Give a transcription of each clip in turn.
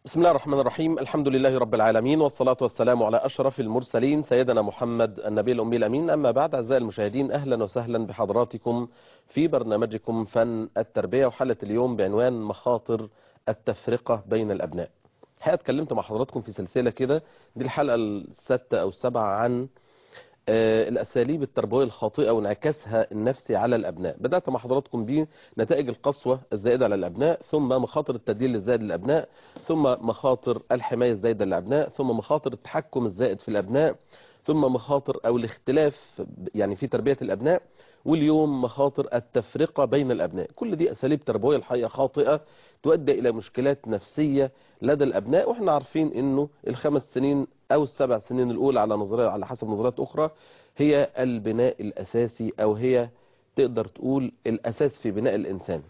بسم الله الرحمن الرحيم الحمد لله رب العالمين والصلاة والسلام على أشرف المرسلين سيدنا محمد النبي الأمي الأمين أما بعد أعزائي المشاهدين أهلا وسهلا بحضراتكم في برنامجكم فن التربية وحلقة اليوم بعنوان مخاطر التفرقة بين الأبناء الحقيقة اتكلمت مع حضراتكم في سلسلة كده دي الحلقة الستة أو السبعة عن آه، الأساليب التربوية الخاطئة وانعكاسها النفسي على الأبناء بدأت مع حضراتكم بنتائج القسوة الزائدة على الأبناء ثم مخاطر التدليل الزائد للأبناء ثم مخاطر الحماية الزايدة للأبناء ثم مخاطر التحكم الزائد في الأبناء ثم مخاطر أو الاختلاف يعني في تربية الأبناء واليوم مخاطر التفرقة بين الأبناء كل دي أساليب تربوية الحقيقة خاطئة تؤدي إلى مشكلات نفسية لدى الأبناء وإحنا عارفين إنه الخمس سنين أو السبع سنين الأولى على نظرية على حسب نظريات أخرى هي البناء الأساسي أو هي تقدر تقول الأساس في بناء الإنسان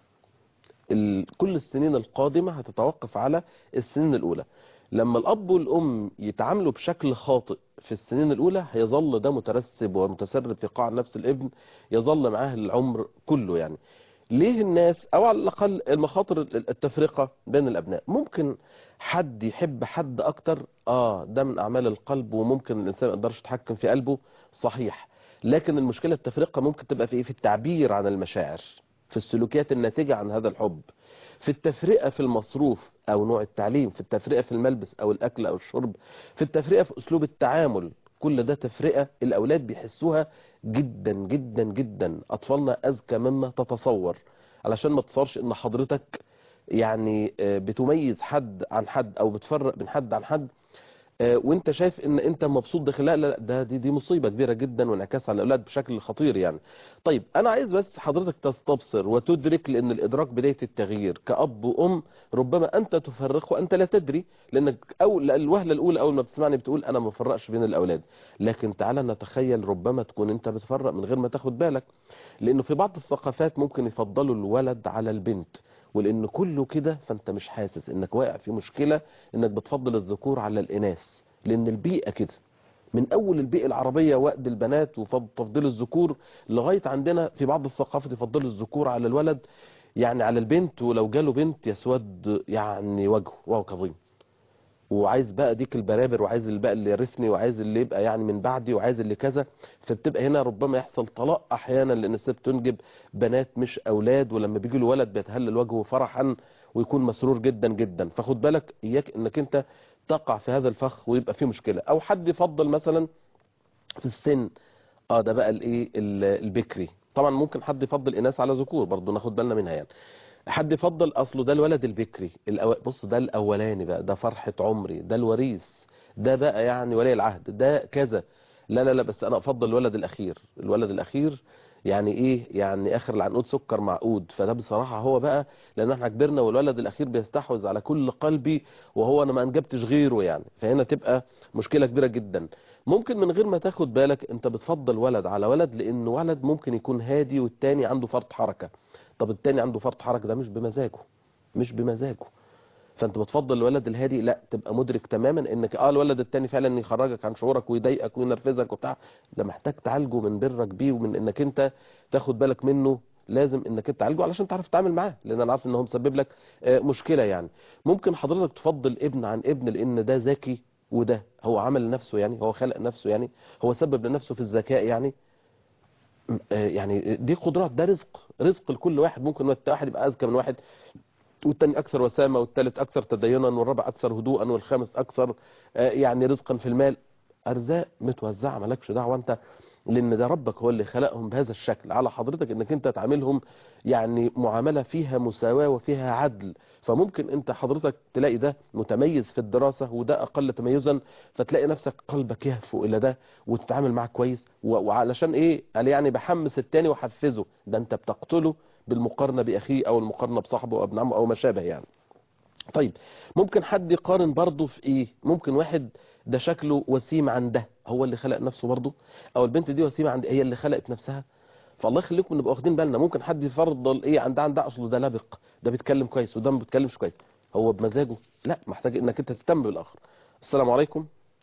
ال- كل السنين القادمة هتتوقف على السنين الأولى لما الأب والأم يتعاملوا بشكل خاطئ في السنين الأولى هيظل ده مترسب ومتسرب في قاع نفس الابن يظل معاه العمر كله يعني ليه الناس أو على الأقل المخاطر التفرقة بين الأبناء ممكن حد يحب حد أكتر آه ده من أعمال القلب وممكن الإنسان ما يقدرش يتحكم في قلبه صحيح لكن المشكلة التفرقة ممكن تبقى في إيه في التعبير عن المشاعر في السلوكيات الناتجة عن هذا الحب في التفرقة في المصروف أو نوع التعليم في التفرقة في الملبس أو الأكل أو الشرب في التفرقة في أسلوب التعامل كل ده تفرقة الأولاد بيحسوها جدا جدا جدا أطفالنا أذكى مما تتصور علشان ما تصورش إن حضرتك يعني آه، بتميز حد عن حد أو بتفرق بين حد عن حد آه، وانت شايف ان انت مبسوط داخل لا لا ده دي دي مصيبه كبيره جدا وانعكاس على الاولاد بشكل خطير يعني طيب انا عايز بس حضرتك تستبصر وتدرك لان الادراك بدايه التغيير كاب وام ربما انت تفرق وانت لا تدري لانك او الوهله الاولى اول ما بتسمعني بتقول انا ما بفرقش بين الاولاد لكن تعالى نتخيل ربما تكون انت بتفرق من غير ما تاخد بالك لانه في بعض الثقافات ممكن يفضلوا الولد على البنت ولان كله كده فانت مش حاسس انك واقع في مشكله انك بتفضل الذكور على الاناث لان البيئه كده من اول البيئه العربيه وقت البنات وتفضيل الذكور لغايه عندنا في بعض الثقافات يفضلوا الذكور على الولد يعني على البنت ولو جاله بنت يسود يعني وجهه وهو كظيم وعايز بقى ديك البرابر وعايز اللي بقى اللي يرثني وعايز اللي يبقى يعني من بعدي وعايز اللي كذا فبتبقى هنا ربما يحصل طلاق احيانا لان الست تنجب بنات مش اولاد ولما بيجي له ولد بيتهلل وجهه فرحا ويكون مسرور جدا جدا فخد بالك اياك انك انت تقع في هذا الفخ ويبقى فيه مشكله او حد يفضل مثلا في السن اه ده بقى الايه ال- البكري طبعا ممكن حد يفضل اناث على ذكور برضه ناخد بالنا منها يعني حد يفضل اصله ده الولد البكري الأو... بص ده الاولاني بقى ده فرحة عمري ده الوريث ده بقى يعني ولي العهد ده كذا لا لا لا بس انا افضل الولد الاخير الولد الاخير يعني ايه يعني اخر العنقود سكر معقود فده بصراحة هو بقى لان احنا كبرنا والولد الاخير بيستحوذ على كل قلبي وهو انا ما انجبتش غيره يعني فهنا تبقى مشكلة كبيرة جدا ممكن من غير ما تاخد بالك انت بتفضل ولد على ولد لان ولد ممكن يكون هادي والتاني عنده فرط حركة طب التاني عنده فرط حركة ده مش بمزاجه مش بمزاجه فانت بتفضل الولد الهادي لا تبقى مدرك تماما انك اه الولد التاني فعلا يخرجك عن شعورك ويضايقك وينرفزك وبتاع ده محتاج تعالجه من برك بيه ومن انك انت تاخد بالك منه لازم انك انت تعالجه علشان تعرف تتعامل معاه لان انا عارف ان هو مسبب لك آه، مشكله يعني ممكن حضرتك تفضل ابن عن ابن لان ده ذكي وده هو عمل لنفسه يعني هو خلق نفسه يعني هو سبب لنفسه في الذكاء يعني آه، يعني دي قدرات ده رزق رزق لكل واحد ممكن واحد يبقى اذكى من واحد والتاني اكثر وسامه والثالث اكثر تدينا والرابع اكثر هدوءا والخامس اكثر آه، يعني رزقا في المال ارزاق متوزعه مالكش دعوه انت لان ده ربك هو اللي خلقهم بهذا الشكل على حضرتك انك انت تعاملهم يعني معامله فيها مساواه وفيها عدل فممكن انت حضرتك تلاقي ده متميز في الدراسه وده اقل تميزا فتلاقي نفسك قلبك يهفو الى ده وتتعامل معاه كويس و- وعلشان ايه قال يعني بحمس التاني وحفزه ده انت بتقتله بالمقارنه باخيه او المقارنه بصاحبه او ابن عمه او ما شابه يعني طيب ممكن حد يقارن برضه في ايه ممكن واحد ده شكله وسيم عن ده هو اللي خلق نفسه برضه او البنت دي وسيمه عند هي اللي خلقت نفسها فالله يخليكم نبقى واخدين بالنا ممكن حد يفضل ايه عن ده عن ده اصله ده لبق ده بيتكلم كويس وده ما بيتكلمش كويس هو بمزاجه لا محتاج انك انت تهتم بالاخر السلام عليكم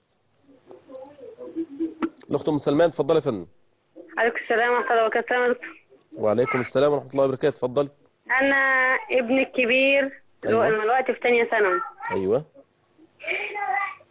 الاخت ام سلمان اتفضلي يا فندم عليكم السلام ورحمة الله وبركاته يا دكتور. وعليكم السلام ورحمه الله وبركاته اتفضلي أنا ابني الكبير أيوة. أيوة. الوقت في تانية ثانوي ايوه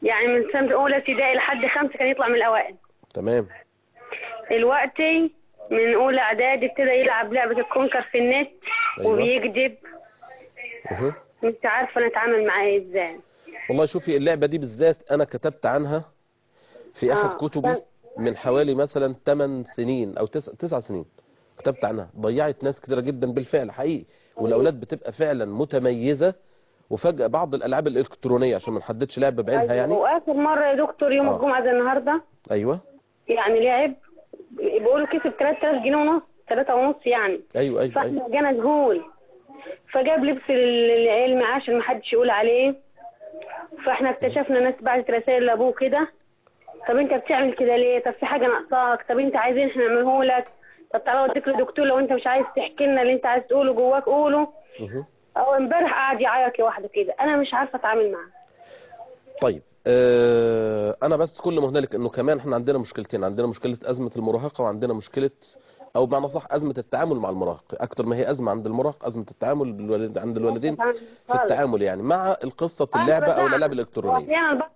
يعني من سنة أولى ابتدائي لحد خمسة كان يطلع من الأوائل تمام دلوقتي من أولى إعدادي ابتدى يلعب لعبة الكونكر في النت أيوة. وبيكذب أه. مش عارفة أنا أتعامل معاه إزاي والله شوفي اللعبة دي بالذات أنا كتبت عنها في أحد آه. كتبي من حوالي مثلا 8 سنين أو 9 9 سنين كتبت عنها ضيعت ناس كتيرة جدا بالفعل حقيقي والأولاد بتبقى فعلا متميزة وفجأة بعض الألعاب الإلكترونية عشان ما نحددش لعبة بعينها يعني وآخر مرة يا دكتور يوم آه. الجمعة زي النهاردة أيوه يعني لعب بيقولوا كسب 3000 جنيه ونص 3 ونص يعني أيوه أيوه, أيوه. فاحنا جانا ذهول فجاب لبس العلم عشان ما حدش يقول عليه فاحنا اكتشفنا ناس بعتت رسائل لابوه كده طب انت بتعمل كده ليه طب في حاجه ناقصاك طب انت عايزين احنا نعمله لك طب تعالى اوديك لدكتور لو انت مش عايز تحكي لنا اللي انت عايز تقوله جواك قوله مه. او امبارح قعد يعيط لوحده كده انا مش عارفه اتعامل معاه طيب آه انا بس كل ما هنالك انه كمان احنا عندنا مشكلتين عندنا مشكله ازمه المراهقه وعندنا مشكله او بمعنى صح ازمه التعامل مع المراهق اكتر ما هي ازمه عند المراهق ازمه التعامل بالوالد عند الوالدين في التعامل يعني مع القصه اللعبه او الالعاب الالكترونيه واحيانا البعض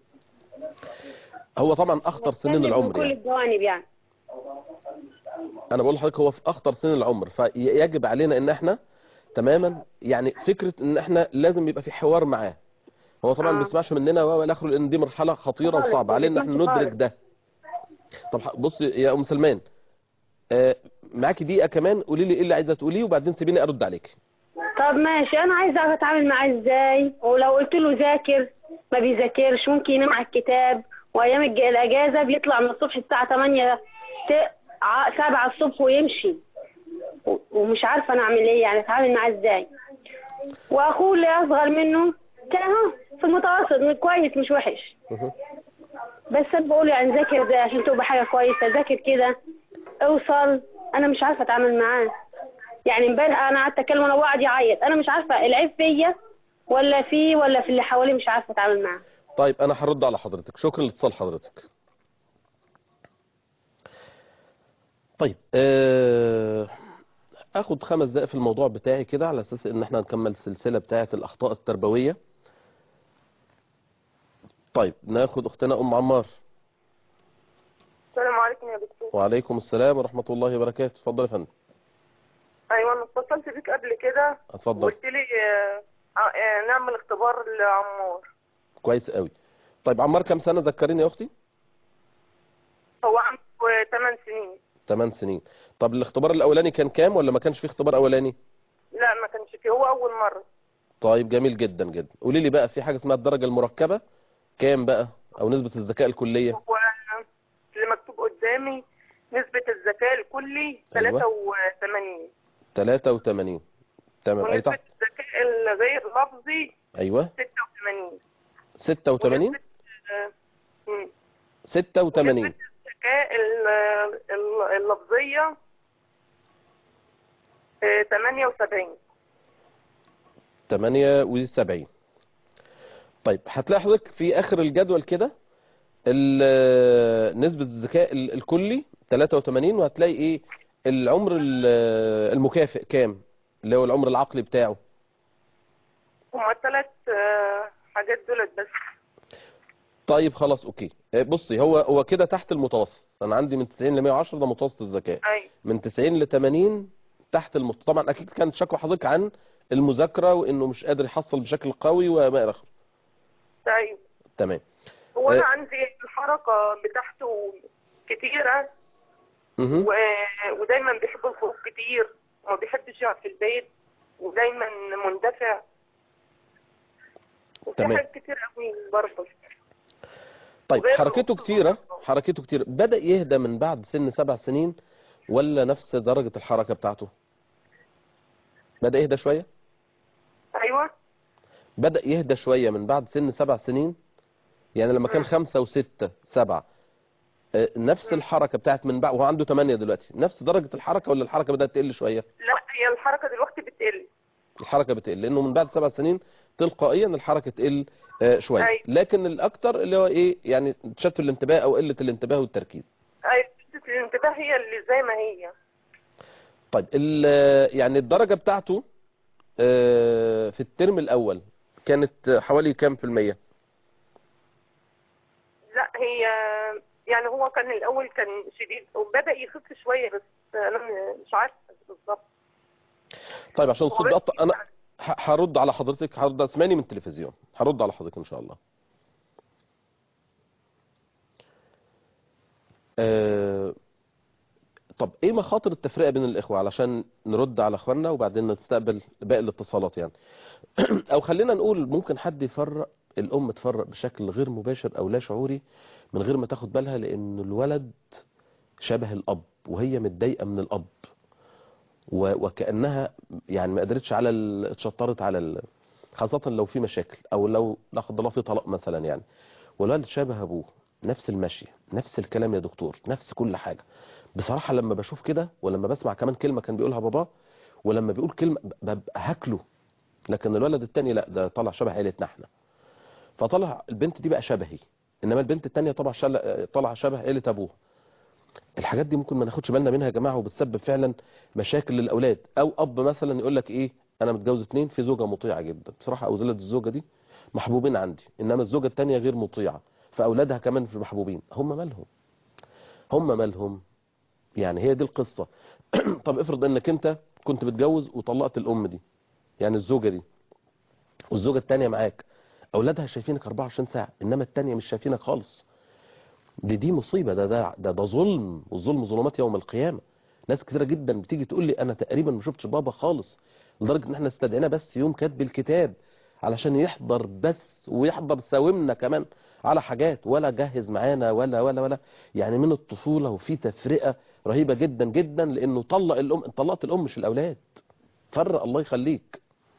هو طبعا اخطر سنين من العمر كل يعني الجوانب يعني انا بقول لحضرتك هو في اخطر سنين العمر فيجب علينا ان احنا تماما يعني فكره ان احنا لازم يبقى في حوار معاه هو طبعا ما آه. بيسمعش مننا والى اخره لان دي مرحله خطيره خالص، وصعبه ما علينا ان احنا بيسمعش ندرك خالص. ده طب ح- بصي يا ام سلمان آه، معاكي دقيقه كمان قولي لي ايه اللي عايزه تقوليه وبعدين سيبيني ارد عليك طب ماشي انا عايزه اعرف اتعامل معاه ازاي ولو قلت له ذاكر ما بيذاكرش ممكن ينام على الكتاب وايام الج- الاجازه بيطلع من الصبح الساعه 8 ت- ع- 7 الصبح ويمشي و- ومش عارفه انا اعمل ايه يعني اتعامل معاه ازاي واخوه اللي اصغر منه كان اهو في المتوسط كويس مش وحش مه. بس انا بقول يعني ذاكر ده عشان تبقى حاجه كويسه ذاكر كده اوصل انا مش عارفه اتعامل معاه يعني امبارح انا قعدت اكلم وانا قاعد يعيط انا مش عارفه العيب فيا ولا فيه ولا في اللي حواليه مش عارفه اتعامل معاه طيب انا هرد على حضرتك شكرا لاتصال حضرتك طيب آه، اخد خمس دقائق في الموضوع بتاعي كده على اساس ان احنا نكمل السلسله بتاعه الاخطاء التربويه طيب ناخد اختنا ام عمار السلام عليكم يا دكتور وعليكم السلام ورحمه الله وبركاته اتفضل يا فندم ايوه انا اتصلت بيك قبل كده اتفضل وقلت لي آه، آه، نعمل اختبار لعمار كويس قوي طيب عمار كام سنه ذكريني يا اختي هو عنده 8 سنين 8 سنين طب الاختبار الاولاني كان كام ولا ما كانش فيه اختبار اولاني لا ما كانش فيه هو اول مره طيب جميل جدا جدا قولي لي بقى في حاجه اسمها الدرجه المركبه كام بقى او نسبه الذكاء الكليه هو اللي مكتوب قدامي نسبة الذكاء الكلي أيوة. 83 83 تمام اي ونسبة تحت الذكاء الغير لفظي ايوه 86 86 ونسبة آه، مم. 86 ونسبة الذكاء ال- ال- اللفظية آه، 78 78 طيب هتلاقي حضرتك في اخر الجدول كده ال- نسبة الذكاء ال- الكلي 83 وهتلاقي ايه العمر ال- المكافئ كام اللي هو العمر العقلي بتاعه هما الثلاث حاجات دولت بس طيب خلاص اوكي آه، بصي هو هو كده تحت المتوسط انا عندي من 90 ل 110 ده متوسط الذكاء أي من 90 ل 80 تحت المت... طبعا اكيد كانت شكوى حضرتك عن المذاكره وانه مش قادر يحصل بشكل قوي وما الى اخره طيب تمام هو أنا آه. عندي الحركة بتاعته كتيرة مهم. و... ودايما بيحب الخروج كتير وما بيحبش يقعد في البيت ودايما مندفع وفي تمام. حاجات كتير قوي برضه طيب وغير حركته الخروج كتيره برضه. حركته كتيره بدا يهدى من بعد سن سبع سنين ولا نفس درجه الحركه بتاعته بدا يهدى شويه أيوه بدا يهدى شويه من بعد سن سبع سنين يعني لما كان مم. خمسة وستة سبعة آه، نفس الحركة بتاعت من بعد وهو عنده ثمانية دلوقتي نفس درجة الحركة ولا الحركة بدأت تقل شوية لا هي الحركة دلوقتي بتقل الحركة بتقل لأنه من بعد سبع سنين تلقائيا الحركة تقل آه، شوية أيوة. لكن الأكتر اللي هو إيه يعني تشتت الانتباه أو قلة الانتباه والتركيز أي حتة الانتباه هي اللي زي ما هي طيب ال- يعني الدرجة بتاعته آه، في الترم الأول كانت حوالي كام في المية لا هي يعني هو كان الاول كان شديد وبدا يخف شويه بس انا مش عارفه بالظبط طيب عشان هو الصوت بس بيقطع انا ه- هرد على حضرتك هرد اسمعني من التلفزيون هرد على حضرتك ان شاء الله أه... طب ايه مخاطر التفرقه بين الاخوه علشان نرد على اخواننا وبعدين نستقبل باقي الاتصالات يعني او خلينا نقول ممكن حد يفرق الام تفرق بشكل غير مباشر او لا شعوري من غير ما تاخد بالها لان الولد شبه الاب وهي متضايقه من الاب و- وكانها يعني ما قدرتش على ال- اتشطرت على ال... خاصه لو في مشاكل او لو لا قدر الله في طلاق مثلا يعني والولد شبه ابوه نفس المشي نفس الكلام يا دكتور نفس كل حاجه بصراحه لما بشوف كده ولما بسمع كمان كلمه كان بيقولها باباه ولما بيقول كلمه ب- ببقى هاكله لكن الولد التاني لا ده طلع شبه عيلتنا احنا فطلع البنت دي بقى شبهي انما البنت التانية طبعا شل... طلع شبه عيله ابوه الحاجات دي ممكن ما ناخدش بالنا منها يا جماعه وبتسبب فعلا مشاكل للاولاد او اب مثلا يقول لك ايه انا متجوز اتنين في زوجه مطيعه جدا بصراحه اولاد الزوجه دي محبوبين عندي انما الزوجه التانية غير مطيعه فاولادها كمان مش محبوبين هم مالهم هم مالهم يعني هي دي القصه طب افرض انك انت كنت بتجوز وطلقت الام دي يعني الزوجه دي والزوجه التانية معاك اولادها شايفينك 24 ساعه انما التانية مش شايفينك خالص دي دي مصيبه ده ده ده, ده ظلم والظلم ظلمات يوم القيامه ناس كتيره جدا بتيجي تقول لي انا تقريبا ما شفتش بابا خالص لدرجه ان احنا استدعيناه بس يوم كاتب الكتاب علشان يحضر بس ويحضر ساومنا كمان على حاجات ولا جهز معانا ولا ولا ولا يعني من الطفوله وفي تفرقه رهيبه جدا جدا لانه طلق الام طلقت الام مش الاولاد فرق الله يخليك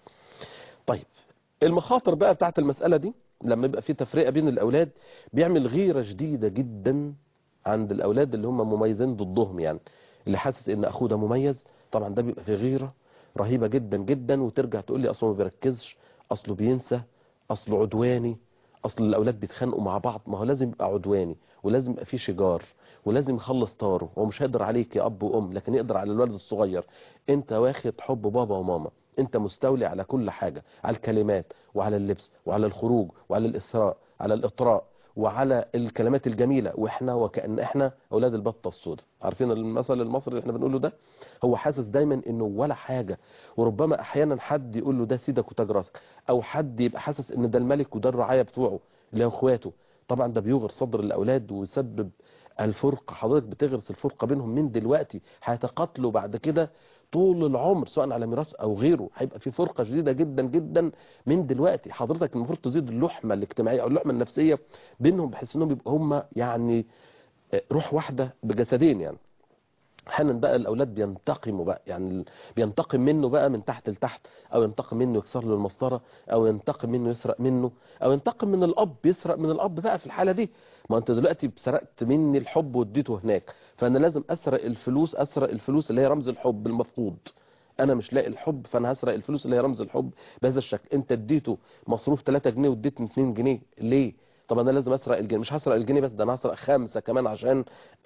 طيب المخاطر بقى بتاعت المسألة دي لما يبقى في تفرقة بين الأولاد بيعمل غيرة شديدة جدا عند الأولاد اللي هم مميزين ضدهم يعني اللي حاسس إن أخوه ده مميز طبعا ده بيبقى في غيرة رهيبة جدا جدا وترجع تقول لي أصله ما بيركزش أصله بينسى أصله عدواني أصل الأولاد بيتخانقوا مع بعض ما هو لازم يبقى عدواني ولازم يبقى فيه شجار ولازم يخلص طاره هو مش هيقدر عليك يا أب وأم لكن يقدر على الولد الصغير أنت واخد حب بابا وماما انت مستولي على كل حاجة على الكلمات وعلى اللبس وعلى الخروج وعلى الإثراء على الإطراء وعلى الكلمات الجميلة واحنا وكأن احنا أولاد البطة السوداء عارفين المثل المصري اللي احنا بنقوله ده هو حاسس دايما انه ولا حاجة وربما احيانا حد يقول له ده سيدك وتاج راسك او حد يبقى حاسس ان ده الملك وده الرعاية بتوعه اللي هو اخواته طبعا ده بيغر صدر الاولاد ويسبب الفرقة حضرتك بتغرس الفرقة بينهم من دلوقتي هيتقاتلوا بعد كده طول العمر سواء على ميراث او غيره هيبقى في فرقه شديده جدا جدا من دلوقتي حضرتك المفروض تزيد اللحمه الاجتماعيه او اللحمه النفسيه بينهم بحيث انهم يبقوا هم يعني روح واحده بجسدين يعني احيانا بقى الاولاد بينتقموا بقى يعني بينتقم منه بقى من تحت لتحت او ينتقم منه يكسر له المسطره او ينتقم منه يسرق منه او ينتقم من الاب يسرق من الاب بقى في الحاله دي ما انت دلوقتي سرقت مني الحب واديته هناك فانا لازم اسرق الفلوس اسرق الفلوس اللي هي رمز الحب المفقود انا مش لاقي الحب فانا هسرق الفلوس اللي هي رمز الحب بهذا الشكل انت اديته مصروف 3 جنيه واديتني 2 جنيه ليه طب انا لازم اسرق الجنيه مش هسرق الجنيه بس ده انا هسرق خمسه كمان عشان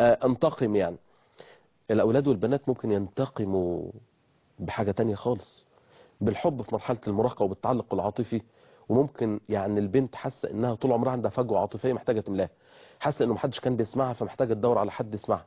انتقم يعني الأولاد والبنات ممكن ينتقموا بحاجة تانية خالص بالحب في مرحلة المراهقة وبالتعلق العاطفي وممكن يعني البنت حاسة انها طول عمرها عندها فجوة عاطفية محتاجة تملاها حاسة انه محدش كان بيسمعها فمحتاجة تدور على حد يسمعها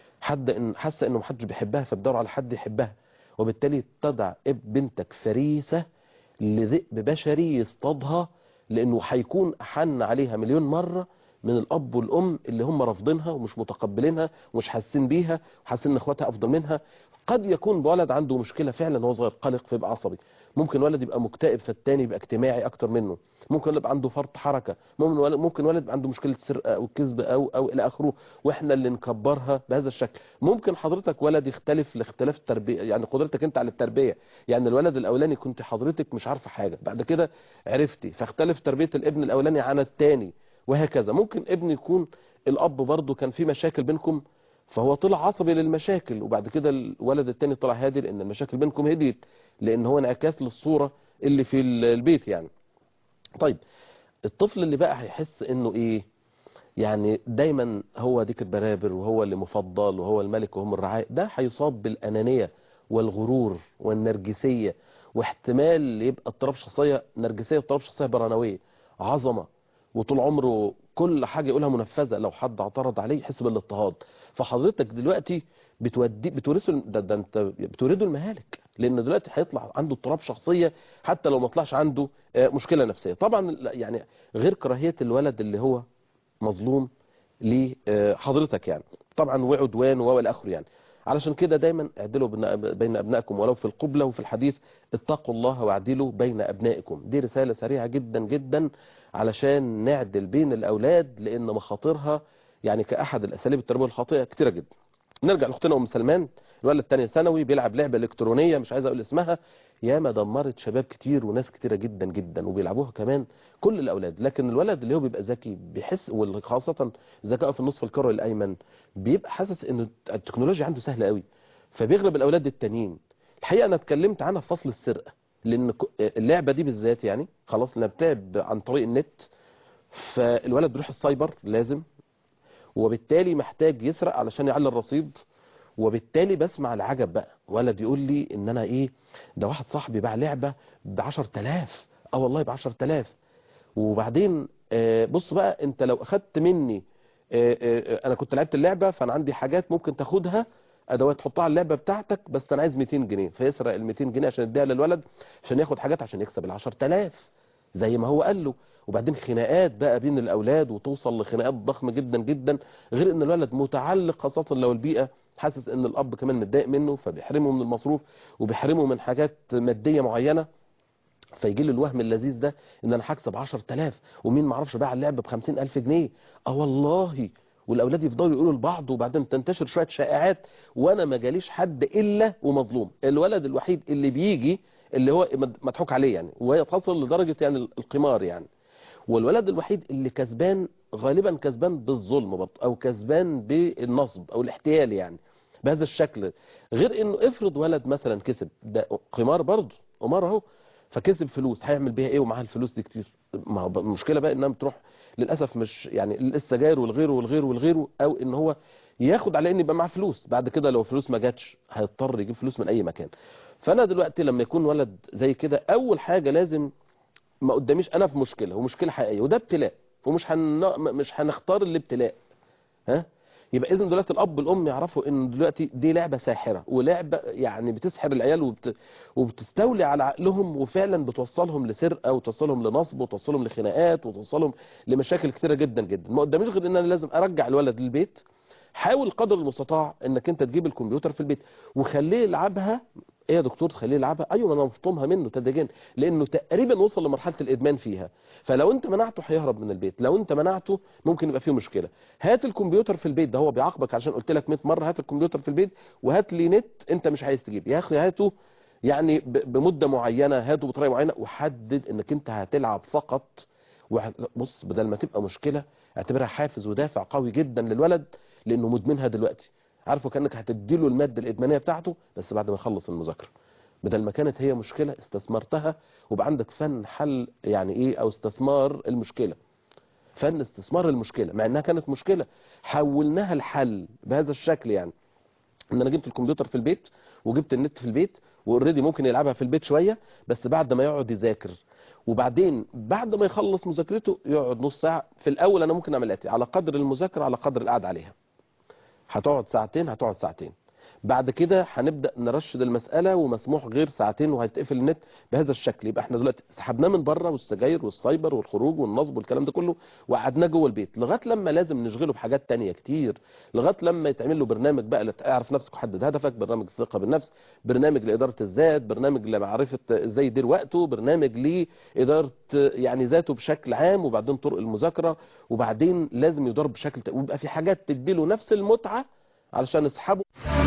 حد إن حاسة انه محدش بيحبها فبتدور على حد يحبها وبالتالي تدع بنتك فريسة لذئب بشري يصطادها لانه هيكون احن عليها مليون مرة من الاب والام اللي هم رافضينها ومش متقبلينها ومش حاسين بيها وحاسين ان اخواتها افضل منها قد يكون ولد عنده مشكله فعلا هو صغير قلق فيبقى عصبي ممكن ولد يبقى مكتئب فالتاني يبقى اجتماعي اكتر منه ممكن ولد يبقى عنده فرط حركه ممكن ولد ممكن ولد يبقى عنده مشكله سرقه او كذب او او الى اخره واحنا اللي نكبرها بهذا الشكل ممكن حضرتك ولد يختلف لاختلاف التربيه يعني قدرتك انت على التربيه يعني الولد الاولاني كنت حضرتك مش عارفه حاجه بعد كده عرفتي فاختلف تربيه الابن الاولاني عن الثاني وهكذا ممكن ابن يكون الاب برضه كان في مشاكل بينكم فهو طلع عصبي للمشاكل وبعد كده الولد التاني طلع هادي لان المشاكل بينكم هديت لان هو انعكاس للصورة اللي في البيت يعني طيب الطفل اللي بقى هيحس انه ايه يعني دايما هو ديك البرابر وهو اللي مفضل وهو الملك وهم الرعاية ده هيصاب بالانانية والغرور والنرجسية واحتمال يبقى اضطراب شخصية نرجسية واضطراب شخصية برانوية عظمة وطول عمره كل حاجه يقولها منفذه لو حد اعترض عليه يحس بالاضطهاد فحضرتك دلوقتي بتودي بتورثه ده, ده انت بتورده المهالك لان دلوقتي هيطلع عنده اضطراب شخصيه حتى لو ما طلعش عنده آه، مشكله نفسيه طبعا لا، يعني غير كراهيه الولد اللي هو مظلوم لحضرتك يعني طبعا وعدوان والى اخره يعني علشان كده دايما اعدلوا بين- بين ابنائكم ولو في القبلة وفي الحديث اتقوا الله واعدلوا بين ابنائكم دي رسالة سريعة جدا جدا علشان نعدل بين الاولاد لان مخاطرها يعني كاحد الاساليب التربويه الخاطئه كتيره جدا نرجع لاختنا ام سلمان الولد الثاني ثانوي بيلعب لعبه الكترونيه مش عايز اقول اسمها ياما دمرت شباب كتير وناس كتيره جدا جدا وبيلعبوها كمان كل الاولاد لكن الولد اللي هو بيبقى ذكي بيحس وخاصه ذكائه في النصف الكروي الايمن بيبقى حاسس ان التكنولوجيا عنده سهله قوي فبيغلب الاولاد التانيين الحقيقه انا اتكلمت عنها في فصل السرقه لان ك- اللعبه دي بالذات يعني خلاص لما بتلعب عن طريق النت فالولد بيروح السايبر لازم وبالتالي محتاج يسرق علشان يعلي الرصيد وبالتالي بسمع العجب بقى ولد يقول لي ان انا ايه ده واحد صاحبي باع لعبه ب 10000 اه والله ب 10000 وبعدين آه، بص بقى انت لو اخدت مني آه، آه، آه، انا كنت لعبت اللعبه فانا عندي حاجات ممكن تاخدها ادوات تحطها على اللعبه بتاعتك بس انا عايز 200 جنيه فيسرق ال 200 جنيه عشان يديها للولد عشان ياخد حاجات عشان يكسب ال 10000 زي ما هو قال له وبعدين خناقات بقى بين الاولاد وتوصل لخناقات ضخمه جدا جدا غير ان الولد متعلق خاصه لو البيئه حاسس ان الاب كمان متضايق منه فبيحرمه من المصروف وبيحرمه من حاجات ماديه معينه فيجي له الوهم اللذيذ ده ان انا هكسب 10000 ومين ما اعرفش باع اللعبه ب 50000 جنيه اه والله والاولاد يفضلوا يقولوا لبعض وبعدين تنتشر شويه شائعات وانا ما جاليش حد الا ومظلوم الولد الوحيد اللي بيجي اللي هو مد- مضحوك عليه يعني ويتصل لدرجه يعني القمار يعني والولد الوحيد اللي كسبان غالبا كسبان بالظلم برضه او كسبان بالنصب او الاحتيال يعني بهذا الشكل غير انه افرض ولد مثلا كسب ده قمار برضه قمار اهو فكسب فلوس هيعمل بيها ايه ومعاه الفلوس دي كتير ما هو المشكله بقى انها بتروح للاسف مش يعني السجاير والغيره والغيره والغيره او ان هو ياخد على ان يبقى معاه فلوس بعد كده لو فلوس ما جاتش هيضطر يجيب فلوس من اي مكان فانا دلوقتي لما يكون ولد زي كده اول حاجه لازم ما قداميش انا في مشكله ومشكله حقيقيه وده ابتلاء ومش هن... مش هنختار الابتلاء ها يبقى اذا دلوقتي الاب والام يعرفوا ان دلوقتي دي لعبه ساحره ولعبه يعني بتسحر العيال وبت... وبتستولي على عقلهم وفعلا بتوصلهم لسرقه وتوصلهم لنصب وتوصلهم لخناقات وتوصلهم لمشاكل كتيره جدا جدا ما قداميش غير ان انا لازم ارجع الولد للبيت حاول قدر المستطاع انك انت تجيب الكمبيوتر في البيت وخليه يلعبها ايه يا دكتور تخليه يلعبها ايوه ما انا مفطومها منه تدريجيا لانه تقريبا وصل لمرحله الادمان فيها فلو انت منعته هيهرب من البيت لو انت منعته ممكن يبقى فيه مشكله هات الكمبيوتر في البيت ده هو بيعاقبك عشان قلت لك 100 مره هات الكمبيوتر في البيت وهات لي نت انت مش عايز تجيب يا اخي هاته يعني ب- بمده معينه هاته بطريقه معينه وحدد انك انت هتلعب فقط وح- بص بدل ما تبقى مشكله اعتبرها حافز ودافع قوي جدا للولد لانه مدمنها دلوقتي عارفه كانك هتديله الماده الادمانيه بتاعته بس بعد ما يخلص المذاكره بدل ما كانت هي مشكله استثمرتها وبقى عندك فن حل يعني ايه او استثمار المشكله فن استثمار المشكله مع انها كانت مشكله حولناها لحل بهذا الشكل يعني ان انا جبت الكمبيوتر في البيت وجبت النت في البيت واوريدي ممكن يلعبها في البيت شويه بس بعد ما يقعد يذاكر وبعدين بعد ما يخلص مذاكرته يقعد نص ساعه في الاول انا ممكن اعمل اتي على قدر المذاكره على قدر القعده عليها هتقعد ساعتين هتقعد ساعتين بعد كده هنبدا نرشد المساله ومسموح غير ساعتين وهيتقفل النت بهذا الشكل يبقى احنا دلوقتي سحبناه من بره والسجاير والسايبر والخروج والنصب والكلام ده كله وقعدناه جوه البيت لغايه لما لازم نشغله بحاجات تانية كتير لغايه لما يتعمل له برنامج بقى لاعرف نفسك وحدد هدفك برنامج الثقه بالنفس برنامج لاداره الذات برنامج لمعرفه ازاي يدير وقته برنامج لاداره يعني ذاته بشكل عام وبعدين طرق المذاكره وبعدين لازم يدار بشكل ت- ويبقى في حاجات تديله نفس المتعه علشان نسحبه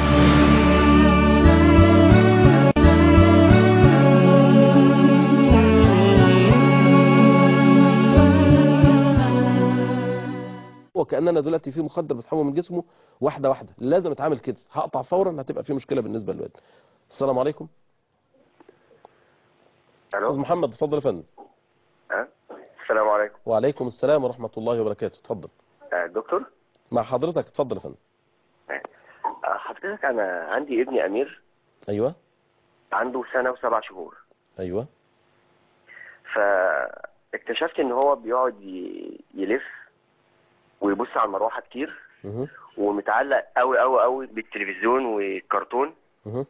وكاننا دلوقتي في مخدر بسحبه من جسمه واحده واحده لازم اتعامل كده هقطع فورا هتبقى في مشكله بالنسبه للواد السلام عليكم استاذ الو محمد اتفضل يا فندم ها السلام عليكم وعليكم السلام ورحمه الله وبركاته اتفضل آه، دكتور مع حضرتك اتفضل يا فندم آه، حضرتك انا عندي ابني امير ايوه عنده سنه وسبع شهور ايوه فاكتشفت ان هو بيقعد ي- يلف ويبص على المروحه كتير مه. ومتعلق قوي قوي قوي بالتلفزيون والكرتون مه.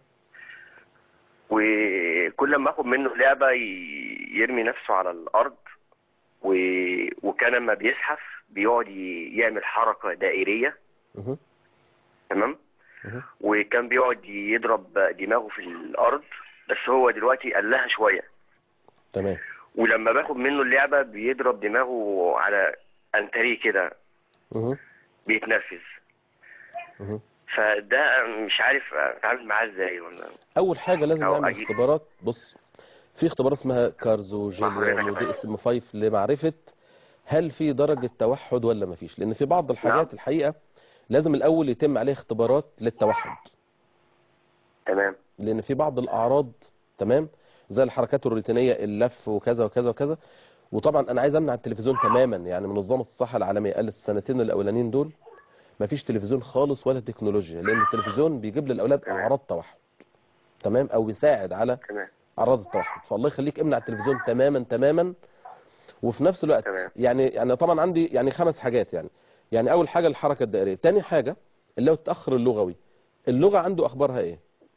وكل ما اخد منه لعبه ي- يرمي نفسه على الارض و... وكان لما بيزحف بيقعد ي- يعمل حركه دائريه مه. تمام مه. وكان بيقعد يضرب دماغه في الارض بس هو دلوقتي قلها شويه تمام ولما باخد منه اللعبه بيضرب دماغه على انتريه كده مه. بيتنفس مه. فده مش عارف اتعامل معاه ازاي ولا اول حاجه لازم أو نعمل أجي- اختبارات بص في اختبارات اسمها كارزو جيليوم حضرتك ودي اس ام 5 لمعرفه هل في درجه توحد ولا ما فيش لان في بعض الحاجات نعم. الحقيقه لازم الاول يتم عليها اختبارات للتوحد تمام لان في بعض الاعراض تمام زي الحركات الروتينيه اللف وكذا وكذا وكذا وطبعا انا عايز امنع التلفزيون تماما يعني منظمه الصحه العالميه قالت السنتين الاولانيين دول ما فيش تلفزيون خالص ولا تكنولوجيا لان التلفزيون بيجيب للاولاد تمام. اعراض توحد تمام او بيساعد على تمام اعراض التوحد فالله يخليك امنع التلفزيون تماما تماما وفي نفس الوقت تمام. يعني يعني طبعا عندي يعني خمس حاجات يعني يعني اول حاجه الحركه الدائريه تاني حاجه اللي هو التاخر اللغوي اللغه عنده اخبارها ايه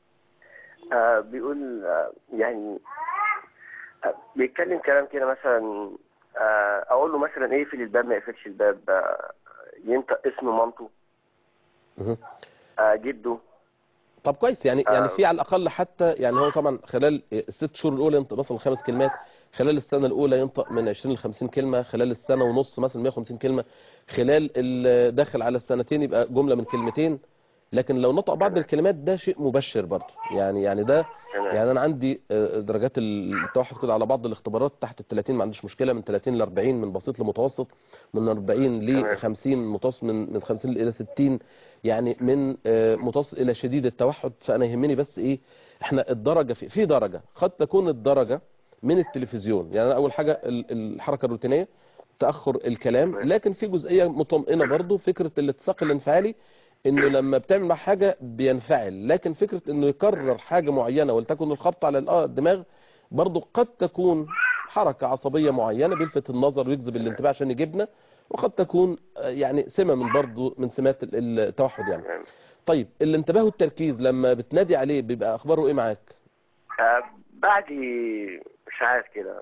آه بيقول آه يعني آه بيتكلم كلام كده مثلا آه اقول له مثلا ايه يقفل الباب ما يقفلش الباب آه ينطق اسم مامته مه. آه جده طب كويس يعني يعني آه. في على الاقل حتى يعني هو طبعا خلال الست شهور الاولى ينطق مثلا خمس كلمات خلال السنه الاولى ينطق من 20 ل 50 كلمه خلال السنه ونص مثلا 150 كلمه خلال ال- داخل على السنتين يبقى جمله من كلمتين لكن لو نطق بعض الكلمات ده شيء مبشر برضه يعني يعني ده تمام. يعني انا عندي آه، درجات التوحد كده على بعض الاختبارات تحت ال 30 ما عنديش مشكله من 30 ل 40 من بسيط لمتوسط من 40 ل تمام. 50 متوسط من من 50 الى 60 يعني من آه، متوسط الى شديد التوحد فانا يهمني بس ايه احنا الدرجه في في درجه قد تكون الدرجه من التلفزيون يعني أنا اول حاجه ال- الحركه الروتينيه تاخر الكلام تمام. لكن في جزئيه مطمئنه برضو فكره الاتساق الانفعالي انه لما بتعمل مع حاجه بينفعل لكن فكره انه يكرر حاجه معينه ولتكن الخبط على الآه الدماغ برضو قد تكون حركه عصبيه معينه بيلفت النظر ويجذب الانتباه عشان يجيبنا وقد تكون آه، يعني سمه من برضو من سمات ال- التوحد يعني تمام. طيب الانتباه والتركيز لما بتنادي عليه بيبقى اخباره ايه معاك آه بعد ساعات كده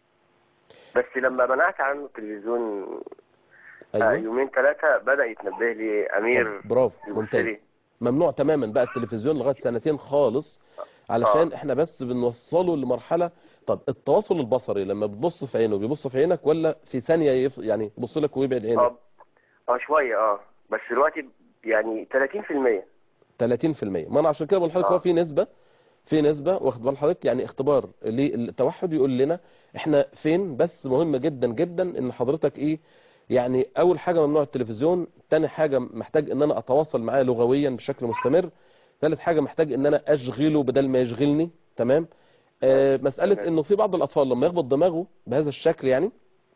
بس لما منعت عنه التلفزيون آه ايوه يومين ثلاثة بدأ يتنبه لي أمير طب برافو يبص ممتاز لي. ممنوع تماما بقى التلفزيون لغايه سنتين خالص علشان آه. احنا بس بنوصله لمرحله طب التواصل البصري لما بتبص في عينه بيبص في عينك ولا في ثانيه يف... يعني يبص لك ويبعد عينك اه اه شوية اه بس دلوقتي يعني 30% 30% ما انا عشان كده بقول لحضرتك آه. هو في نسبه في نسبه واخد بال حضرتك يعني اختبار للتوحد يقول لنا احنا فين بس مهم جدا جدا ان حضرتك ايه يعني اول حاجه ممنوع التلفزيون تاني حاجه محتاج ان انا اتواصل معاه لغويا بشكل مستمر ثالث حاجه محتاج ان انا اشغله بدل ما يشغلني تمام آه مساله تمام. انه في بعض الاطفال لما يخبط دماغه بهذا الشكل يعني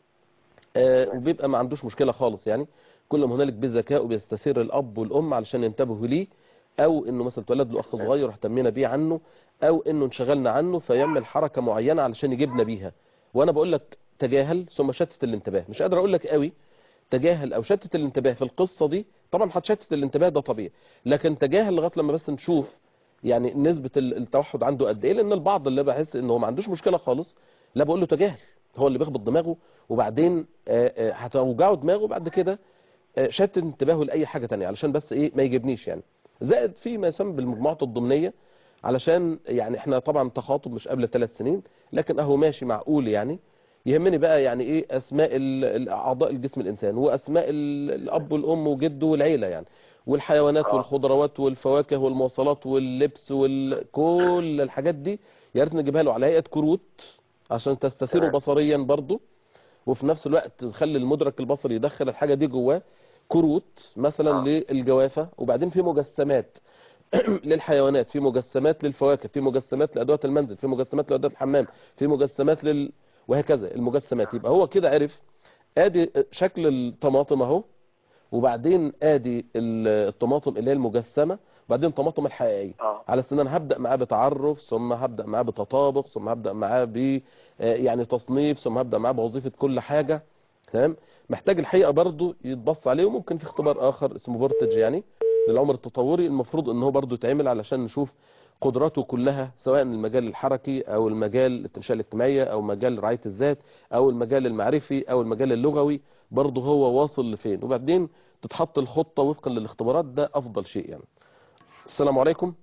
آه وبيبقى ما عندوش مشكله خالص يعني كل ما هنالك بذكاء بيستثير الاب والام علشان ينتبهوا ليه او انه مثلا اتولد له اخ صغير اهتمينا بيه عنه او انه انشغلنا عنه فيعمل حركه معينه علشان يجيبنا بيها وانا بقول لك تجاهل ثم شتت الانتباه مش قادر اقول لك قوي تجاهل او شتت الانتباه في القصه دي طبعا هتشتت الانتباه ده طبيعي لكن تجاهل لغايه لما بس نشوف يعني نسبه ال- التوحد عنده قد ايه لان البعض اللي بحس انه ما عندوش مشكله خالص لا بقول له تجاهل هو اللي بيخبط دماغه وبعدين آه، آه، هتوجعه دماغه بعد كده آه، شتت انتباهه لاي حاجه تانية علشان بس ايه ما يجيبنيش يعني زائد في ما يسمى بالمجموعات الضمنيه علشان يعني احنا طبعا تخاطب مش قبل ثلاث سنين لكن اهو ماشي معقول يعني يهمني بقى يعني ايه اسماء ال- ال- اعضاء الجسم الانسان واسماء ال- الاب والام وجده والعيله يعني والحيوانات آه. والخضروات والفواكه والمواصلات واللبس وكل الحاجات دي يا ريت نجيبها له على هيئه كروت عشان تستثيره تمام. بصريا برضه وفي نفس الوقت تخلي المدرك البصري يدخل الحاجه دي جواه كروت مثلا آه. للجوافه وبعدين في مجسمات للحيوانات في مجسمات للفواكه في مجسمات لادوات المنزل في مجسمات لادوات الحمام في مجسمات لل وهكذا المجسمات يبقى هو كده عرف ادي شكل الطماطم اهو وبعدين ادي ال- الطماطم اللي هي المجسمه وبعدين الطماطم الحقيقيه اه على سن انا هبدا معاه بتعرف ثم هبدا معاه بتطابق ثم هبدا معاه ب آه، يعني تصنيف ثم هبدا معاه بوظيفه كل حاجه تمام محتاج الحقيقه برضه يتبص عليه وممكن في اختبار اخر اسمه بورتج يعني للعمر التطوري المفروض ان هو برضه يتعمل علشان نشوف قدراته كلها سواء المجال الحركي او المجال التنشئه الاجتماعيه او مجال رعايه الذات او المجال المعرفي او المجال اللغوي برضه هو واصل لفين وبعدين تتحط الخطه وفقا للاختبارات ده افضل شيء يعني السلام عليكم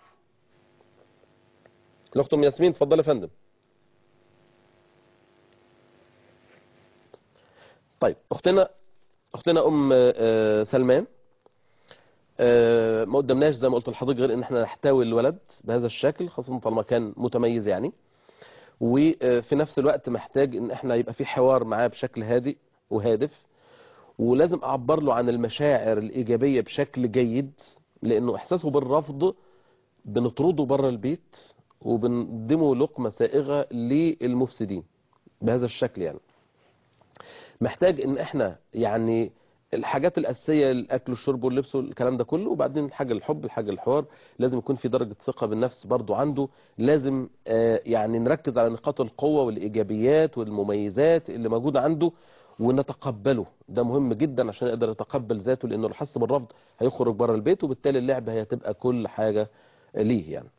الاخت ام ياسمين اتفضلي يا فندم طيب اختنا اختنا ام آه، سلمان آه، ما قدمناش زي ما قلت لحضرتك غير ان احنا نحتوي الولد بهذا الشكل خاصه طالما كان متميز يعني وفي نفس الوقت محتاج ان احنا يبقى في حوار معاه بشكل هادئ وهادف ولازم اعبر له عن المشاعر الايجابيه بشكل جيد لانه احساسه بالرفض بنطرده بره البيت وبنقدمه لقمه سائغه للمفسدين بهذا الشكل يعني محتاج ان احنا يعني الحاجات الاساسيه الاكل والشرب واللبس والكلام ده كله وبعدين الحاجه الحب الحاجه الحوار لازم يكون في درجه ثقه بالنفس برضو عنده لازم آه، يعني نركز على نقاط القوه والايجابيات والمميزات اللي موجوده عنده ونتقبله ده مهم جدا عشان يقدر يتقبل ذاته لانه لو حس بالرفض هيخرج بره البيت وبالتالي اللعبه هي هتبقى كل حاجه ليه يعني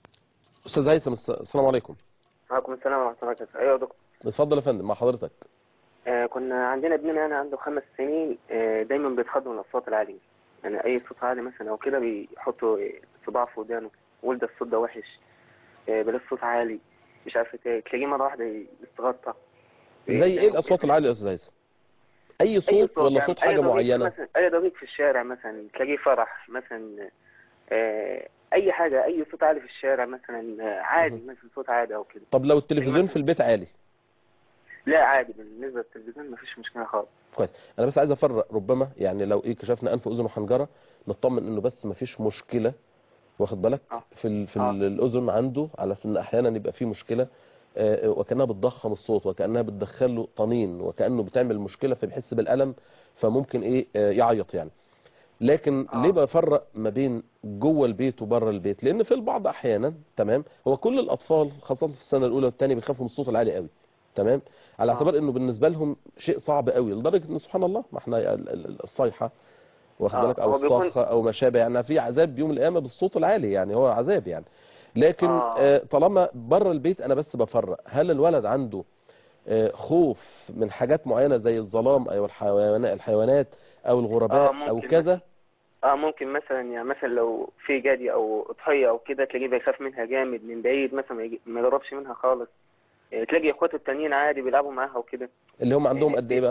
استاذ هيثم الس- السلام عليكم وعليكم السلام ورحمة الله وبركاته أيوة يا دكتور اتفضل يا فندم مع حضرتك آه كنا عندنا ابننا يعني عنده خمس سنين آه دايما بيتخض من الأصوات العالية يعني أي صوت عالي مثلا أو كده بيحطوا صباع في ودانه ولد الصوت ده وحش آه بلاش صوت عالي مش عارف ايه تلاقيه مرة واحدة يستغطى زي ايه الاصوات العاليه يا استاذ هيثم اي أي صوت ولا يعني صوت أي حاجه ضجيج معينه مثلا أي ضجيج في الشارع مثلا تلاقيه فرح مثلا آه أي حاجة أي صوت عالي في الشارع مثلا آه عادي مثلا صوت عادي أو كده طب لو التلفزيون في البيت عالي لا عادي بالنسبة للتلفزيون مفيش مشكلة خالص كويس انا بس عايز افرق ربما يعني لو ايه كشفنا انف اذن وحنجره نطمن انه بس ما فيش مشكله واخد بالك آه. في ال في آه. ال الاذن عنده على ان احيانا يبقى في مشكله آه، وكانها بتضخم الصوت وكانها بتدخل له طنين وكانه بتعمل مشكله فبيحس بالالم فممكن ايه آه، يعيط يعني لكن آه. ليه بفرق ما بين جوه البيت وبره البيت لان في البعض احيانا تمام هو كل الاطفال خاصه في السنه الاولى والثانيه بيخافوا من الصوت العالي قوي تمام على آه. اعتبار انه بالنسبه لهم شيء صعب قوي لدرجه ان سبحان الله ما احنا ال- ال- الصيحه واخد آه، بالك او هو بيكون- الصاخه او ما شابه يعني في عذاب يوم القيامه بالصوت العالي يعني هو عذاب يعني لكن آه. آه، طالما بره البيت انا بس بفرق هل الولد عنده آه، خوف من حاجات معينه زي الظلام او الحيوانات الحيوانات او الغرباء آه، او ممكن كذا اه ممكن مثلا يعني مثلا لو في جدي او اضحيه او كده تلاقيه بيخاف منها جامد من بعيد مثلا ما يجي- ما يقربش منها خالص آه، تلاقي اخواته التانيين عادي بيلعبوا معاها وكده اللي هم عندهم قد ايه بقى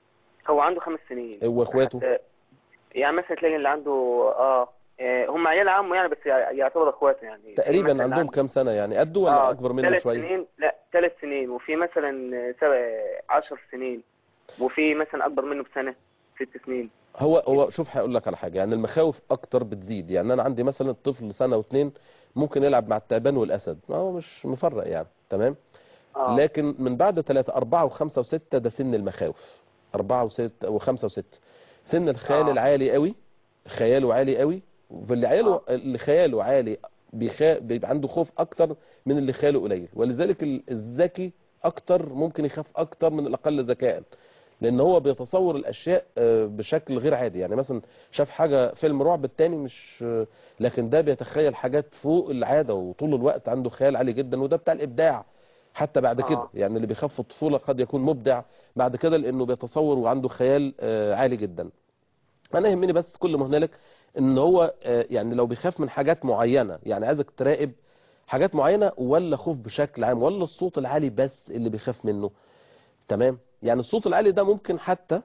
هو عنده خمس سنين واخواته حتى- يعني مثلا تلاقي اللي عنده اه آه، هم عيال عمه يعني بس يع- يعتبر اخواته يعني مثلاً تقريبا اللي عندهم عنده- كام سنه يعني قده ولا اه اكبر منه ثلاث شويه سنين لا ثلاث سنين وفي مثلا آه، سبع عشر سنين وفي مثلا اكبر منه بسنه ست سنين هو هو شوف هقول لك على حاجه يعني المخاوف اكتر بتزيد يعني انا عندي مثلا طفل سنه واثنين ممكن يلعب مع التعبان والاسد ما هو مش مفرق يعني تمام اه لكن من بعد ثلاثة أربعة وخمسة وستة ده سن المخاوف أربعة وستة وخمسة وستة سن الخيال آه. العالي قوي خياله عالي قوي واللي عياله آه. اللي خياله عالي بيخا... بيبقى عنده خوف أكتر من اللي خياله قليل ولذلك ال- الذكي أكتر ممكن يخاف أكتر من الأقل ذكاء لأن هو بيتصور الأشياء آه، بشكل غير عادي يعني مثلا شاف حاجة فيلم رعب التاني مش آه، لكن ده بيتخيل حاجات فوق العادة وطول الوقت عنده خيال عالي جدا وده بتاع الإبداع حتى بعد آه. كده يعني اللي بيخاف في الطفولة قد يكون مبدع بعد كده لأنه بيتصور وعنده خيال آه، عالي جدا أنا يهمني بس كل ما هنالك إن هو آه، يعني لو بيخاف من حاجات معينة يعني عايزك تراقب حاجات معينة ولا خوف بشكل عام ولا الصوت العالي بس اللي بيخاف منه تمام يعني الصوت العالي ده ممكن حتى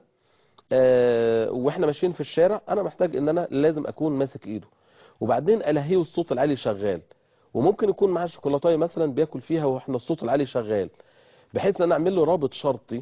آه، واحنا ماشيين في الشارع انا محتاج ان انا لازم اكون ماسك ايده وبعدين الهيه الصوت العالي شغال وممكن يكون معاه شوكولاتايه مثلا بياكل فيها واحنا الصوت العالي شغال بحيث ان انا اعمل له رابط شرطي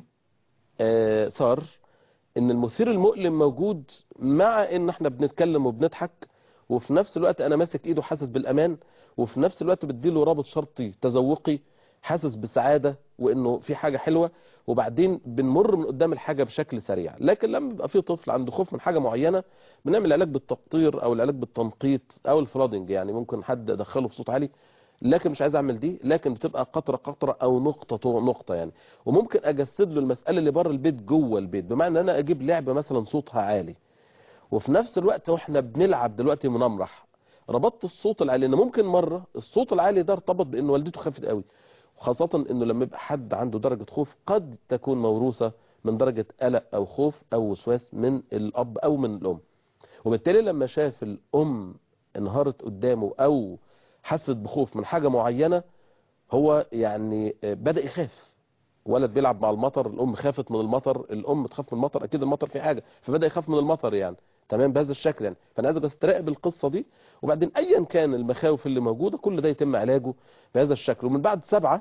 آه، صار ان المثير المؤلم موجود مع ان احنا بنتكلم وبنضحك وفي نفس الوقت انا ماسك ايده حاسس بالامان وفي نفس الوقت بديله رابط شرطي تذوقي حاسس بسعاده وانه في حاجه حلوه وبعدين بنمر من قدام الحاجه بشكل سريع لكن لما بيبقى في طفل عنده خوف من حاجه معينه بنعمل علاج بالتقطير او العلاج بالتنقيط او الفلادنج يعني ممكن حد ادخله في صوت عالي لكن مش عايز اعمل دي لكن بتبقى قطره قطره او نقطه نقطه يعني وممكن اجسد له المساله اللي بره البيت جوه البيت بمعنى ان انا اجيب لعبه مثلا صوتها عالي وفي نفس الوقت واحنا بنلعب دلوقتي منمرح ربطت الصوت العالي لان ممكن مره الصوت العالي ده ارتبط بان والدته خافت قوي وخاصه انه لما يبقى حد عنده درجه خوف قد تكون موروثه من درجه قلق او خوف او وسواس من الاب او من الام وبالتالي لما شاف الام انهارت قدامه او حست بخوف من حاجه معينه هو يعني بدا يخاف ولد بيلعب مع المطر الام خافت من المطر الام تخاف من المطر اكيد المطر فيه حاجه فبدا يخاف من المطر يعني تمام بهذا الشكل يعني فانا عايزك بس تراقب القصه دي وبعدين ايا كان المخاوف اللي موجوده كل ده يتم علاجه بهذا الشكل ومن بعد سبعه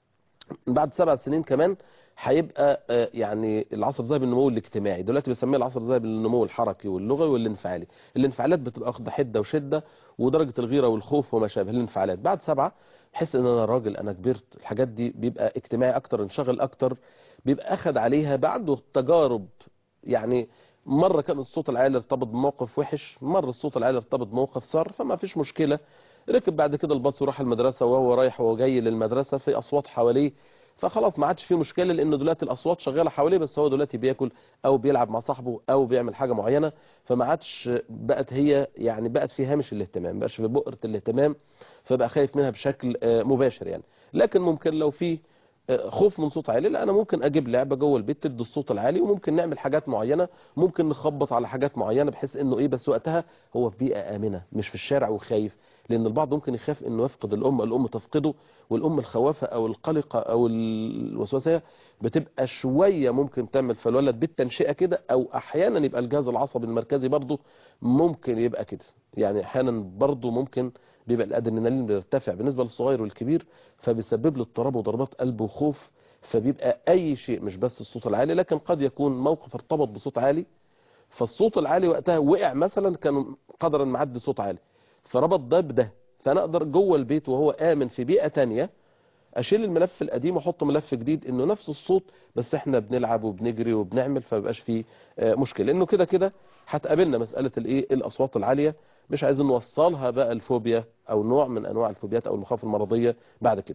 من بعد سبع سنين كمان هيبقى آه، يعني العصر الذهبي النمو الاجتماعي دلوقتي بنسميه العصر الذهبي للنمو الحركي واللغوي والانفعالي الانفعالات بتبقى واخده حده وشده ودرجه الغيره والخوف وما شابه الانفعالات بعد سبعه بحس ان انا راجل انا كبرت الحاجات دي بيبقى اجتماعي اكتر انشغل اكتر بيبقى اخد عليها بعده تجارب يعني مرة كان الصوت العالي ارتبط بموقف وحش مرة الصوت العالي ارتبط بموقف صار فما فيش مشكلة ركب بعد كده الباص وراح المدرسة وهو رايح وهو جاي للمدرسة في أصوات حواليه فخلاص ما عادش فيه مشكلة لأنه دلوقتي الأصوات شغالة حواليه بس هو دلوقتي بياكل أو بيلعب مع صاحبه أو بيعمل حاجة معينة فما عادش بقت هي يعني بقت في هامش الاهتمام بقاش في بؤرة الاهتمام فبقى خايف منها بشكل آه، مباشر يعني لكن ممكن لو في آه، خوف من صوت عالي لا انا ممكن اجيب لعبه جوه البيت تدي الصوت العالي وممكن نعمل حاجات معينه ممكن نخبط على حاجات معينه بحيث انه ايه بس وقتها هو في بيئه امنه مش في الشارع وخايف لان البعض ممكن يخاف انه يفقد الام الام تفقده والام الخوافه او القلقه او الوسواسيه بتبقى شويه ممكن تعمل في الولد بالتنشئه كده او احيانا يبقى الجهاز العصبي المركزي برضه ممكن يبقى كده يعني احيانا برضه ممكن بيبقى الادرينالين بيرتفع بالنسبه للصغير والكبير فبيسبب له اضطراب وضربات قلب وخوف فبيبقى اي شيء مش بس الصوت العالي لكن قد يكون موقف ارتبط بصوت عالي فالصوت العالي وقتها وقع مثلا كان قدرا معدي صوت عالي فربط ده بده فانا اقدر جوه البيت وهو امن في بيئه تانية اشيل الملف القديم واحط ملف جديد انه نفس الصوت بس احنا بنلعب وبنجري وبنعمل فمبقاش فيه آه، مشكله لانه كده كده هتقابلنا مساله الايه الاصوات العاليه مش عايزين نوصلها بقى الفوبيا او نوع من انواع الفوبيات او المخاوف المرضيه بعد كده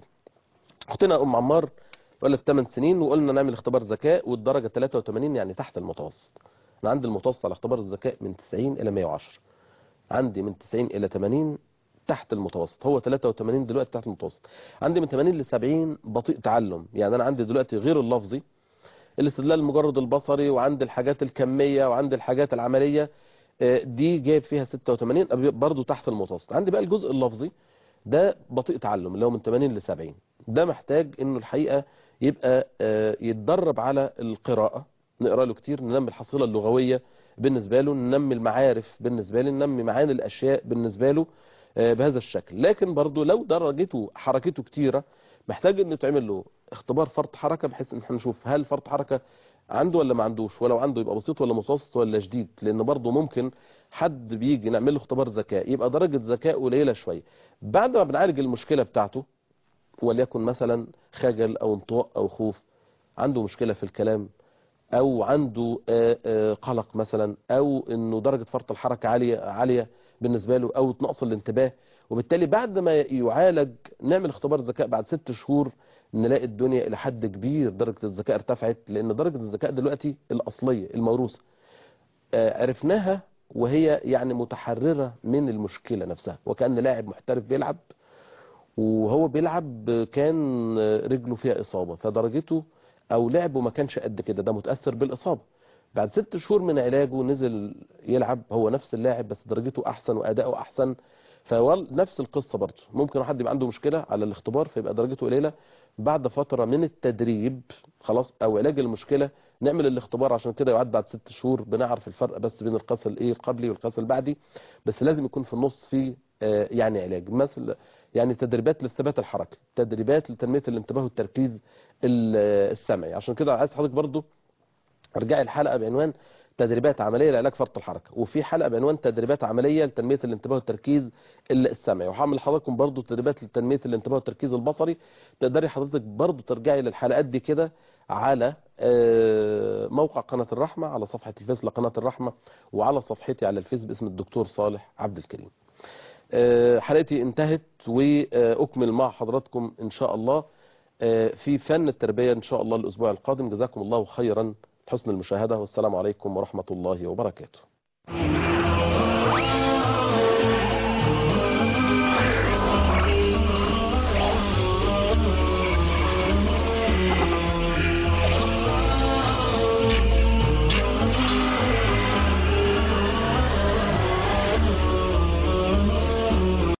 اختنا ام عمار ولد 8 سنين وقلنا نعمل اختبار ذكاء والدرجه 83 يعني تحت المتوسط انا عندي المتوسط على اختبار الذكاء من 90 الى 110 عندي من 90 الى 80 تحت المتوسط هو 83 دلوقتي تحت المتوسط عندي من 80 ل 70 بطيء تعلم يعني انا عندي دلوقتي غير اللفظي الاستدلال المجرد البصري وعندي الحاجات الكميه وعندي الحاجات العمليه آه، دي جايب فيها 86 برضو تحت المتوسط عندي بقى الجزء اللفظي ده بطيء تعلم اللي هو من 80 ل 70 ده محتاج انه الحقيقه يبقى آه، يتدرب على القراءه نقرا له كتير ننمي الحصيله اللغويه بالنسبه له ننمي المعارف بالنسبه له ننمي معاني الاشياء بالنسبه له آه، بهذا الشكل لكن برضو لو درجته حركته كتيره محتاج انه تعمل له اختبار فرط حركه بحيث ان احنا نشوف هل فرط حركه عنده ولا ما عندوش ولو عنده يبقى بسيط ولا متوسط ولا شديد لان برضه ممكن حد بيجي نعمل له اختبار ذكاء يبقى درجه ذكاء قليله شويه بعد ما بنعالج المشكله بتاعته وليكن مثلا خجل او انطواء او خوف عنده مشكله في الكلام او عنده آه، آه، قلق مثلا او انه درجه فرط الحركه عاليه عاليه بالنسبه له او نقص الانتباه وبالتالي بعد ما يعالج نعمل اختبار ذكاء بعد ست شهور نلاقي الدنيا الى حد كبير درجه الذكاء ارتفعت لان درجه الذكاء دلوقتي الاصليه الموروثه آه، عرفناها وهي يعني متحرره من المشكله نفسها وكان لاعب محترف بيلعب وهو بيلعب كان رجله فيها اصابه فدرجته او لعبه ما كانش قد كده ده متاثر بالاصابه بعد ست شهور من علاجه نزل يلعب هو نفس اللاعب بس درجته احسن واداؤه احسن فنفس القصه برضه ممكن واحد يبقى عنده مشكله على الاختبار فيبقى درجته قليله بعد فتره من التدريب خلاص او علاج المشكله نعمل الاختبار عشان كده يعد بعد ست شهور بنعرف الفرق بس بين القياس الايه القبلي والقياس البعدي بس لازم يكون في النص في آه، يعني علاج مثل يعني تدريبات للثبات الحركي تدريبات لتنميه الانتباه والتركيز ال- السمعي عشان كده عايز حضرتك برضو ارجعي الحلقه بعنوان تدريبات عمليه لعلاج فرط الحركه وفي حلقه بعنوان تدريبات عمليه لتنميه الانتباه والتركيز ال- السمعي وهعمل لحضراتكم برضو تدريبات لتنميه الانتباه والتركيز البصري تقدري حضرتك برضو ترجعي للحلقات دي كده على آه، موقع قناه الرحمه على صفحه الفيس لقناه الرحمه وعلى صفحتي على الفيس باسم الدكتور صالح عبد الكريم آه، حلقتي انتهت وأكمل مع حضراتكم إن شاء الله آه، في فن التربية إن شاء الله الأسبوع القادم جزاكم الله خيرا حسن المشاهدة والسلام عليكم ورحمة الله وبركاته